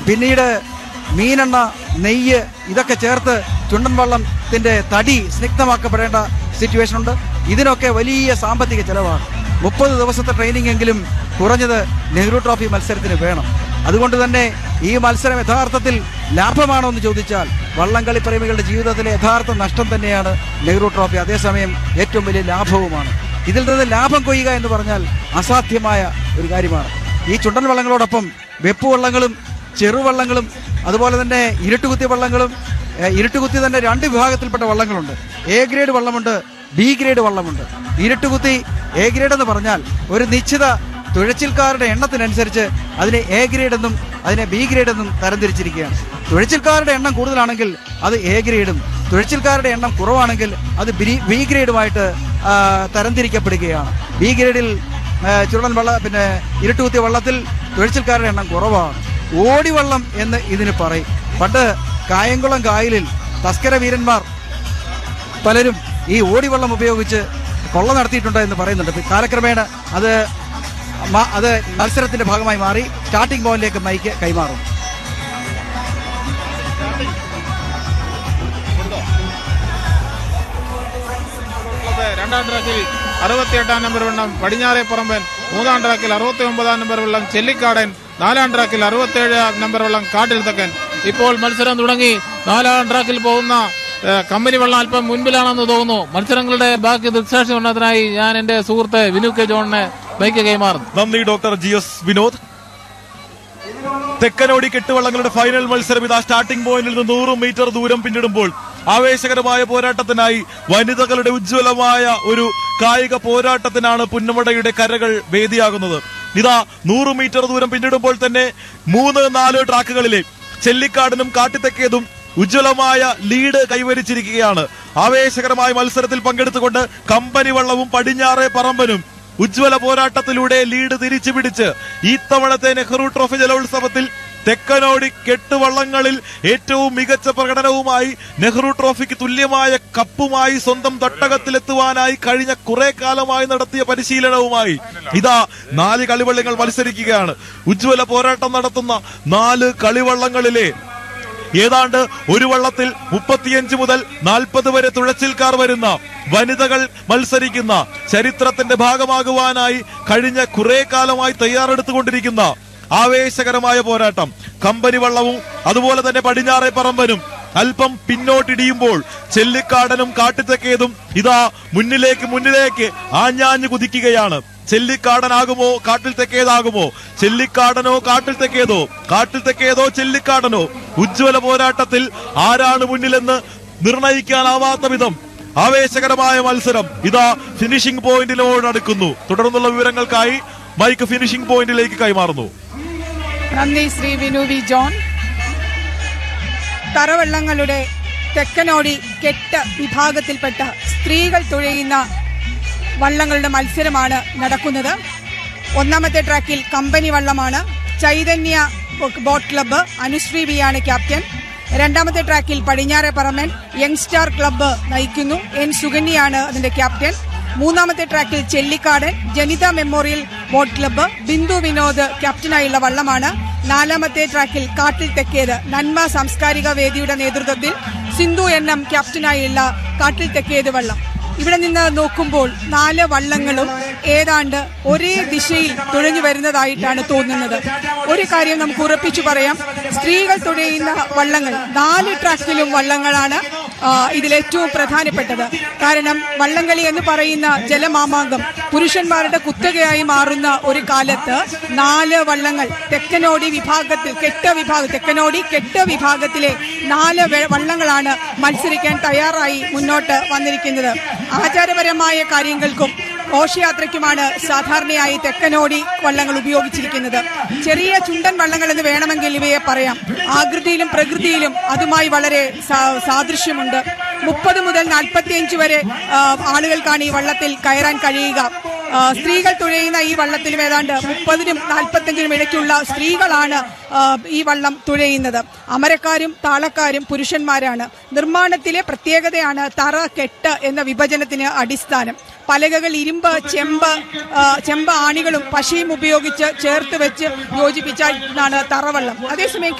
പിന്നീട് മീനെണ്ണ നെയ്യ് ഇതൊക്കെ ചേർത്ത് ചുണ്ടൻ വള്ളത്തിന്റെ തടി സ്നിഗ്ധമാക്കപ്പെടേണ്ട സിറ്റുവേഷൻ ഉണ്ട് ഇതിനൊക്കെ വലിയ സാമ്പത്തിക ചെലവാണ് മുപ്പത് ദിവസത്തെ ട്രെയിനിങ് എങ്കിലും കുറഞ്ഞത് നെഹ്റു ട്രോഫി മത്സരത്തിന് വേണം അതുകൊണ്ട് തന്നെ ഈ മത്സരം യഥാർത്ഥത്തിൽ ലാഭമാണോ എന്ന് ചോദിച്ചാൽ വള്ളംകളി പ്രേമികളുടെ ജീവിതത്തിലെ യഥാർത്ഥ നഷ്ടം തന്നെയാണ് നെഹ്റു ട്രോഫി അതേസമയം ഏറ്റവും വലിയ ലാഭവുമാണ് ഇതിൽ നിന്ന് ലാഭം കൊയ്യുക എന്ന് പറഞ്ഞാൽ അസാധ്യമായ ഒരു കാര്യമാണ് ഈ ചുണ്ടൻ വള്ളങ്ങളോടൊപ്പം വെപ്പ് വള്ളങ്ങളും ചെറുവള്ളങ്ങളും അതുപോലെ തന്നെ ഇരുട്ടുകുത്തി വള്ളങ്ങളും ഏഹ്, ഇരുട്ടുകുത്തി തന്നെ രണ്ട് വിഭാഗത്തിൽപ്പെട്ട വള്ളങ്ങളുണ്ട് എ ഗ്രേഡ് വള്ളമുണ്ട് ബി ഗ്രേഡ് വള്ളമുണ്ട് ഇരുട്ടുകുത്തി എ ഗ്രേഡ് എന്ന് പറഞ്ഞാൽ ഒരു നിശ്ചിത തുഴച്ചിൽക്കാരുടെ എണ്ണത്തിനനുസരിച്ച് അതിനെ എ ഗ്രേഡ് എന്നും അതിനെ ബി ഗ്രേഡ് എന്നും തരംതിരിച്ചിരിക്കുകയാണ് തുഴച്ചിൽക്കാരുടെ എണ്ണം കൂടുതലാണെങ്കിൽ അത് എ ഗ്രേഡും തുഴച്ചിൽക്കാരുടെ എണ്ണം കുറവാണെങ്കിൽ അത് ബി ബി ഗ്രേഡുമായിട്ട് ആ, തരംതിരിക്കപ്പെടുകയാണ് ബി ഗ്രേഡിൽ ആ, ചുരുളൻ വള്ള പിന്നെ ഇരുട്ടുകുത്തിയ വള്ളത്തിൽ തുഴച്ചിൽക്കാരുടെ എണ്ണം കുറവാണ് ഓടിവള്ളം എന്ന് ഇതിന് പറയും പണ്ട് കായംകുളം കായലിൽ തസ്കര വീരന്മാർ പലരും ഈ ഓടിവള്ളം ഉപയോഗിച്ച് കൊള്ള നടത്തിയിട്ടുണ്ട് എന്ന് പറയുന്നുണ്ട് ഇപ്പൊ കാലക്രമേണ അത് മ- അത് മത്സരത്തിന്റെ ഭാഗമായി മാറി സ്റ്റാർട്ടിംഗ് പോയിന്റിലേക്ക് മൈക്ക് കൈമാറും ഉള്ളത് രണ്ടാം ട്രാക്കിൽ അറുപത്തിയെട്ടാം നമ്പർ വെള്ളം പടിഞ്ഞാറെ പറമ്പൻ മൂന്നാം ട്രാക്കിൽ അറുപത്തി ഒമ്പതാം നമ്പർ വെള്ളം ചെല്ലിക്കാടൻ നാലാം ട്രാക്കിൽ അറുപത്തേഴ് നമ്പർ വെള്ളം കാട്ടിൽ തക്കൻ ഇപ്പോൾ മത്സരം തുടങ്ങി നാലാം ട്രാക്കിൽ പോകുന്ന ഏഹ്, കമ്പനി വെള്ളം അല്പം മുൻപിലാണെന്ന് തോന്നുന്നു മത്സരങ്ങളുടെ ബാക്കി ദൃക്സാക്ഷി ഉന്നതിനായി ഞാൻ എന്റെ സുഹൃത്ത് വിനു കെ ജോണിനെ ബൈക്ക് കൈമാറുന്നു നന്ദി ഡോക്ടർ ജി എസ് വിനോദ് തെക്കനോടി കെട്ടുവള്ളങ്ങളുടെ ഫൈനൽ മത്സരം ഇതാ സ്റ്റാർട്ടിംഗ് പോയിന്റിൽ നിന്ന് നൂറ് മീറ്റർ ദൂരം പിന്നിടുമ്പോൾ ആവേശകരമായ പോരാട്ടത്തിനായി വനിതകളുടെ ഉജ്ജ്വലമായ ഒരു കായിക പോരാട്ടത്തിനാണ് പുന്നമടയുടെ കരകൾ വേദിയാകുന്നത് ഇതാ നൂറ് മീറ്റർ ദൂരം പിന്നിടുമ്പോൾ തന്നെ മൂന്ന് നാല് ട്രാക്കുകളിലെ ചെല്ലിക്കാടിനും കാട്ടിത്തെക്കേതും ഉജ്ജ്വലമായ ലീഡ് കൈവരിച്ചിരിക്കുകയാണ് ആവേശകരമായ മത്സരത്തിൽ പങ്കെടുത്തുകൊണ്ട് കമ്പനി വള്ളവും പടിഞ്ഞാറെ പറമ്പനും ഉജ്ജ്വല പോരാട്ടത്തിലൂടെ ലീഡ് തിരിച്ചു പിടിച്ച് ഇത്തവണത്തെ നെഹ്റു ട്രോഫി ജലോത്സവത്തിൽ തെക്കനോടി കെട്ടുവള്ളങ്ങളിൽ ഏറ്റവും മികച്ച പ്രകടനവുമായി നെഹ്റു ട്രോഫിക്ക് തുല്യമായ കപ്പുമായി സ്വന്തം തട്ടകത്തിലെത്തുവാനായി കഴിഞ്ഞ കുറെ കാലമായി നടത്തിയ പരിശീലനവുമായി ഇതാ നാല് കളിവള്ളങ്ങൾ മത്സരിക്കുകയാണ് ഉജ്ജ്വല പോരാട്ടം നടത്തുന്ന നാല് കളിവള്ളങ്ങളിലെ ഏതാണ്ട് ഒരു വള്ളത്തിൽ മുപ്പത്തിയഞ്ച് മുതൽ നാൽപ്പത് വരെ തുഴച്ചിൽക്കാർ വരുന്ന വനിതകൾ മത്സരിക്കുന്ന ചരിത്രത്തിന്റെ ഭാഗമാകുവാനായി കഴിഞ്ഞ കുറെ കാലമായി തയ്യാറെടുത്തുകൊണ്ടിരിക്കുന്ന ആവേശകരമായ പോരാട്ടം കമ്പനി വള്ളവും അതുപോലെ തന്നെ പടിഞ്ഞാറെ പറമ്പനും അല്പം പിന്നോട്ടിടിയുമ്പോൾ ചെല്ലിക്കാടനും കാട്ടിത്തെക്കേതും ഇതാ മുന്നിലേക്ക് മുന്നിലേക്ക് ആഞ്ഞാഞ്ഞു കുതിക്കുകയാണ് ചെല്ലിക്കാടനാകുമോ കാട്ടിൽ തെക്കേതാകുമോ ചെല്ലിക്കാടനോ കാട്ടിൽ തെക്കേതോ കാട്ടിൽ തെക്കേതോ ചെല്ലിക്കാടനോ ഉജ്ജ്വല പോരാട്ടത്തിൽ ആരാണ് മുന്നിലെന്ന് നിർണയിക്കാനാവാത്ത വിധം ആവേശകരമായ മത്സരം ഇതാ ഫിനിഷിംഗ് പോയിന്റിനോട് അടുക്കുന്നു തുടർന്നുള്ള വിവരങ്ങൾക്കായി മൈക്ക് ഫിനിഷിംഗ് പോയിന്റിലേക്ക് കൈമാറുന്നു നന്ദി ശ്രീ വിനു വി ജോൺ തറവള്ളങ്ങളുടെ തെക്കനോടി കെട്ട് വിഭാഗത്തിൽപ്പെട്ട സ്ത്രീകൾ തുഴയുന്ന വള്ളങ്ങളുടെ മത്സരമാണ് നടക്കുന്നത് ഒന്നാമത്തെ ട്രാക്കിൽ കമ്പനി വള്ളമാണ് ചൈതന്യ ബോട്ട് ക്ലബ്ബ് അനുശ്രീ വിയാണ് ക്യാപ്റ്റൻ രണ്ടാമത്തെ ട്രാക്കിൽ പടിഞ്ഞാറെ പറമ്പൻ യങ്സ്റ്റാർ ക്ലബ്ബ് നയിക്കുന്നു എൻ സുകന്യയാണ് അതിന്റെ ക്യാപ്റ്റൻ മൂന്നാമത്തെ ട്രാക്കിൽ Chellikadan Janitha memorial boat club Bindu Vinod ക്യാപ്റ്റനായുള്ള വള്ളമാണ് നാലാമത്തെ ട്രാക്കിൽ കാട്ടിൽ തെക്കേത് നന്മ സാംസ്കാരിക വേദിയുടെ നേതൃത്വത്തിൽ സിന്ധു എണ്ണം ക്യാപ്റ്റനായുള്ള കാട്ടിൽ തെക്കേത് വള്ളം ഇവിടെ നിന്ന് നോക്കുമ്പോൾ നാല് വള്ളങ്ങളും ഏതാണ്ട് ഒരേ ദിശയിൽ തുഴഞ്ഞു വരുന്നതായിട്ടാണ് തോന്നുന്നത് ഒരു കാര്യം നമുക്ക് ഉറപ്പിച്ചു പറയാം സ്ത്രീകൾ തുഴയുന്ന വള്ളങ്ങൾ നാല് ട്രാക്കിലും വള്ളങ്ങളാണ് ആ, ഇതിലേറ്റവും പ്രധാനപ്പെട്ടത് കാരണം വള്ളംകളി എന്ന് പറയുന്ന ജലമാമാങ്കം പുരുഷന്മാരുടെ കുത്തകയായി മാറുന്ന ഒരു കാലത്ത് നാല് വള്ളങ്ങൾ തെക്കനോടി വിഭാഗത്തിൽ കെട്ട വിഭാഗം തെക്കനോടി കെട്ട വിഭാഗത്തിലെ നാല് വെ- വള്ളങ്ങളാണ് മത്സരിക്കാൻ തയ്യാറായി മുന്നോട്ട് വന്നിരിക്കുന്നത് ആചാരപരമായ കാര്യങ്ങൾക്കും ഘോഷയാത്രയ്ക്കുമാണ് സാധാരണയായി തെക്കനോടി വള്ളങ്ങൾ ഉപയോഗിച്ചിരിക്കുന്നത് ചെറിയ ചുണ്ടൻ വള്ളങ്ങൾ എന്ന് വേണമെങ്കിൽ ഇവയെ പറയാം ആകൃതിയിലും പ്രകൃതിയിലും അതുമായി വളരെ സാ- സാദൃശ്യമുണ്ട് മുപ്പത് മുതൽ നാൽപ്പത്തിയഞ്ച് വരെ ആ, ആളുകൾക്കാണ് ഈ വള്ളത്തിൽ കയറാൻ കഴിയുക ആ, സ്ത്രീകൾ തുഴയുന്ന ഈ വള്ളത്തിലും ഏതാണ്ട് മുപ്പതിനും നാൽപ്പത്തഞ്ചിനും ഇടയ്ക്കുള്ള സ്ത്രീകളാണ് ആ, ഈ വള്ളം തുഴയുന്നത് അമരക്കാരും താളക്കാരും പുരുഷന്മാരാണ് നിർമ്മാണത്തിലെ പ്രത്യേകതയാണ് തറ കെട്ട് എന്ന വിഭജനത്തിന് അടിസ്ഥാനം പലകകൾ ഇരുമ്പ് ചെമ്പ് ആ, ചെമ്പ് ആണികളും പശയും ഉപയോഗിച്ച് ചേർത്ത് വെച്ച് യോജിപ്പിച്ചാണ് തറവള്ളം അതേസമയം